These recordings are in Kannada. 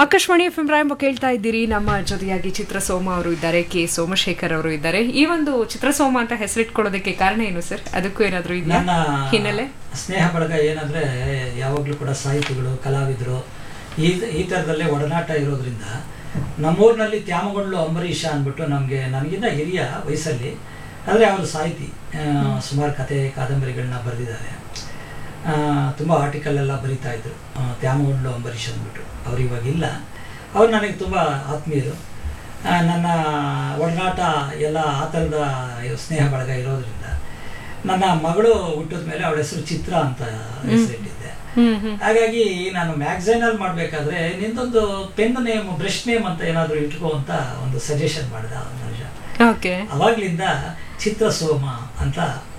ಆಕಾಶವಾಣಿ ಎಫ್ ಎಂ ರಾಯಂಬ ಕೇಳ್ತಾ ಇದ್ದೀರಿ ನಮ್ಮ ಜೊತೆಯಾಗಿ ಚಿತ್ರಸೋಮ ಅವರು ಇದ್ದಾರೆ ಕೆ ಸೋಮಶೇಖರ್ ಅವರು ಇದ್ದಾರೆ ಈ ಒಂದು ಚಿತ್ರಸೋಮ ಅಂತ ಹೆಸರಿಟ್ಕೊಳ್ಳೋದಕ್ಕೆ ಕಾರಣ ಏನು ಸರ್ ಅದಕ್ಕೂ ಏನಾದರೂ ಇದೆಯಾ ನನ್ನ ಹಿನ್ನೆಲೆ ಸ್ನೇಹ ಬಳಗ ಏನಂದ್ರೆ ಯಾವಾಗಲೂ ಕೂಡ ಸಾಹಿತಿಗಳು ಕಲಾವಿದರು ಈ ಈ ಥರದಲ್ಲೇ ಒಡನಾಟ ಇರೋದ್ರಿಂದ ನಮ್ಮೂರಿನಲ್ಲಿ ತ್ಯಾಮಗೊಂಡ್ಲು ಅಂಬರೀಷ ಅಂದ್ಬಿಟ್ಟು ನಮಗೆ ನನಗಿಂತ ಹಿರಿಯ ವಯಸ್ಸಲ್ಲಿ ಆದರೆ ಅವರು ಸಾಹಿತಿ ಆ, ಸುಮಾರು ಕತೆ ಕಾದಂಬರಿಗಳನ್ನ ಬರೆದಿದ್ದಾರೆ ತುಂಬ ಆರ್ಟಿಕಲ್ ಎಲ್ಲ ಬರಿತಾ ಇದ್ರು ಆ, ತ್ಯಾಮಗೊಂಡ್ಲು ಅಂಬರೀಷ್ ಅಂದ್ಬಿಟ್ಟು ಅವ್ರು ಇವಾಗ ಇಲ್ಲ ಅವ್ರು ನನಗೆ ತುಂಬ ಆತ್ಮೀಯರು ಆ, ನನ್ನ ಒಡನಾಟ ಎಲ್ಲ ಆ ಥರದ ಸ್ನೇಹ ಬಳಗ ಇರೋದ್ರಿಂದ ನನ್ನ ಮಗಳು ಹುಟ್ಟಿದ ಮೇಲೆ ಅವಳ ಹೆಸರು ಚಿತ್ರ ಅಂತ ಹೆಸರಿಟ್ಟಿದ್ದೆ ಹ್ಮ್ ಹ್ಮ್ ಹಾಗಾಗಿ ನಾನು ಮ್ಯಾಗ್ಝೈನಲ್ಲಿ ಮಾಡಬೇಕಾದ್ರೆ ನಿಂದೊಂದು ಪೆನ್ ನೇಮ್ ಬ್ರಷ್ ನೇಮ್ ಅಂತ ಏನಾದರೂ ಇಟ್ಕೋ ಅಂತ ಒಂದು ಸಜೆಷನ್ ಮಾಡಿದ ಮನುಷ್ಯ ಓಕೆ ಅವಾಗ್ಲಿಂದ ಚಿತ್ರಸೋಮ ಅಂತ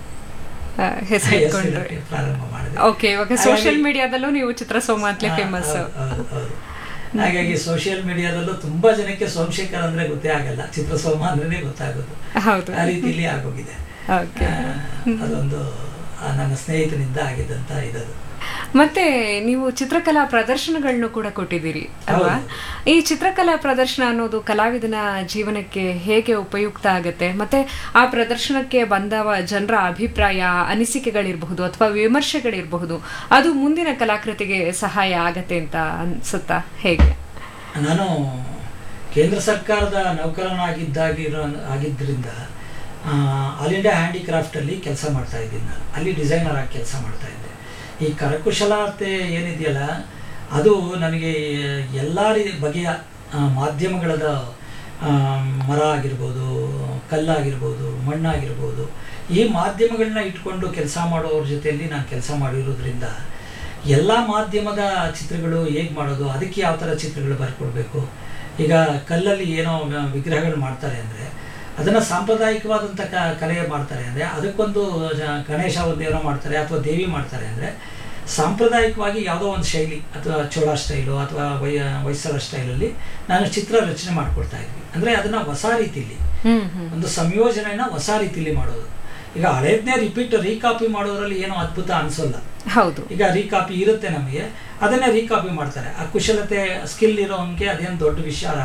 ಹೆಸರು ಇಟ್ಕೊಂಡ್ರಿ ಹೆಸರಿಡಕ್ಕೆ ಪ್ರಾರಂಭ ಮಾಡಿದೆ ಓಕೆ ಇವಾಗ ಸೋಷಿಯಲ್ ಮೀಡಿಯಾದಲ್ಲೂ ನೀವು ಚಿತ್ರಸೋಮ ಅಂತಲೇ ಹಾ, ಫೇಮಸ್ ಹೌದು, ಹೌದು, ಹೌದು. ಹಾಗಾಗಿ ಸೋಷಿಯಲ್ ಮೀಡಿಯಾದಲ್ಲೂ ತುಂಬಾ ಜನಕ್ಕೆ ಸೋಮಶೇಖರ್ ಅಂದ್ರೆ ಗೊತ್ತೇ ಆಗಲ್ಲ ಚಿತ್ರಸೋಮ ಅಂದ್ರೇನೆ ಗೊತ್ತಾಗೋದು ಹೌದು ಆ ರೀತಿಲಿ ಆಗೋಗಿದೆ ಓಕೆ ಆ, ಅದೊಂದು ಆ, ನನ್ನ ಸ್ನೇಹಿತನಿಂದ ಆಗಿದ್ದಂತ ಇದದು ಮತ್ತೆ ನೀವು ಚಿತ್ರಕಲಾ ಪ್ರದರ್ಶನಗಳನ್ನು ಕೂಡ ಕೊಟ್ಟಿದ್ದೀರಿ ಅಲ್ವಾ ಹೌದು. ಈ ಚಿತ್ರಕಲಾ ಪ್ರದರ್ಶನ ಅನ್ನೋದು ಕಲಾವಿದನ ಜೀವನಕ್ಕೆ ಹೇಗೆ ಉಪಯುಕ್ತ ಆಗುತ್ತೆ ಮತ್ತೆ ಆ ಪ್ರದರ್ಶನಕ್ಕೆ ಬಂದವ ಜನರ ಅಭಿಪ್ರಾಯ ಅನಿಸಿಕೆಗಳಿರಬಹುದು ಅಥವಾ ವಿಮರ್ಶೆಗಳಿರಬಹುದು ಅದು ಮುಂದಿನ ಕಲಾಕೃತಿಗೆ ಸಹಾಯ ಆಗತ್ತೆ ಅಂತ ಅನ್ಸುತ್ತಾ ಹೇಗೆ ನಾನು ಕೇಂದ್ರ ಸರ್ಕಾರದ ನೌಕರನಾಗಿದ್ದಾಗಿರೋ ಆಗಿದ್ದರಿಂದ ಆಲ್ ಇಂಡಿಯಾ ಹ್ಯಾಂಡಿಕ್ರಾಫ್ಟಲ್ಲಿ ಕೆಲಸ ಮಾಡ್ತಾ ಇದ್ದೀನಿ ನಾನು ಅಲ್ಲಿ ಡಿಸೈನರ್ ಆಗಿ ಕೆಲಸ ಮಾಡ್ತಾ ಇದ್ದೆ ಈ ಕರಕುಶಲತೆ ಏನಿದೆಯಲ್ಲ ಅದು ನನಗೆ ಎಲ್ಲ ರೀ ಬಗೆಯ ಆ, ಮಾಧ್ಯಮಗಳದ ಆ, ಮರ ಆಗಿರ್ಬೋದು ಕಲ್ಲಾಗಿರ್ಬೋದು ಮಣ್ಣಾಗಿರ್ಬೋದು ಈ ಮಾಧ್ಯಮಗಳನ್ನ ಇಟ್ಕೊಂಡು ಕೆಲಸ ಮಾಡೋರ ಜೊತೆಯಲ್ಲಿ ನಾನು ಕೆಲಸ ಮಾಡಿರೋದ್ರಿಂದ ಎಲ್ಲ ಮಾಧ್ಯಮದ ಚಿತ್ರಗಳು ಹೇಗೆ ಮಾಡೋದು ಅದಕ್ಕೆ ಯಾವ ಥರ ಚಿತ್ರಗಳು ಬರ್ಕೊಡ್ಬೇಕು ಈಗ ಕಲ್ಲಲ್ಲಿ ಏನೋ ವಿಗ್ರಹಗಳು ಮಾಡ್ತಾರೆ ಅಂದರೆ ಅದನ್ನು ಸಾಂಪ್ರದಾಯಿಕವಾದಂಥ ಕ ಕಲೆ ಮಾಡ್ತಾರೆ ಅಂದರೆ ಅದಕ್ಕೊಂದು ಜ- ಗಣೇಶ ಒಂದು ಏನೋ ಮಾಡ್ತಾರೆ ಅಥವಾ ದೇವಿ ಮಾಡ್ತಾರೆ ಅಂದರೆ ಸಾಂಪ್ರದಾಯಿಕವಾಗಿ ಯಾವುದೋ ಒಂದು ಶೈಲಿ ಅಥವಾ ಚೋಳ ಸ್ಟೈಲು ಅಥವಾ ವೈ ಹೊಯ್ಸಳ ಸ್ಟೈಲಲ್ಲಿ ನಾನು ಚಿತ್ರ ರಚನೆ ಮಾಡಿಕೊಡ್ತಾ ಇದ್ವಿ ಅಂದರೆ ಅದನ್ನು ಹೊಸ ರೀತಿಲಿ ಹ್ಮ್ ಹ್ಮ್ ಒಂದು ಸಂಯೋಜನೆಯನ್ನ ಹೊಸ ರೀತಿಲಿ ಮಾಡೋದು ಈಗ ಹಳೇದನ್ನೇ ರಿಪೀಟ್ ರೀಕಾಪಿ ಮಾಡೋದ್ರಲ್ಲಿ ಏನೋ ಅದ್ಭುತ ಅನ್ಸೋಲ್ಲ ಹೌದು ಈಗ ರೀಕಾಪಿ ಇರುತ್ತೆ ನಮಗೆ ಅದನ್ನೇ ರೀಕಾಪಿ ಮಾಡ್ತಾರೆ ಆ ಕುಶಲತೆ ಸ್ಕಿಲ್ ಇರೋನ್ಗೆ ಅದೇನು ದೊಡ್ಡ ವಿಷಯ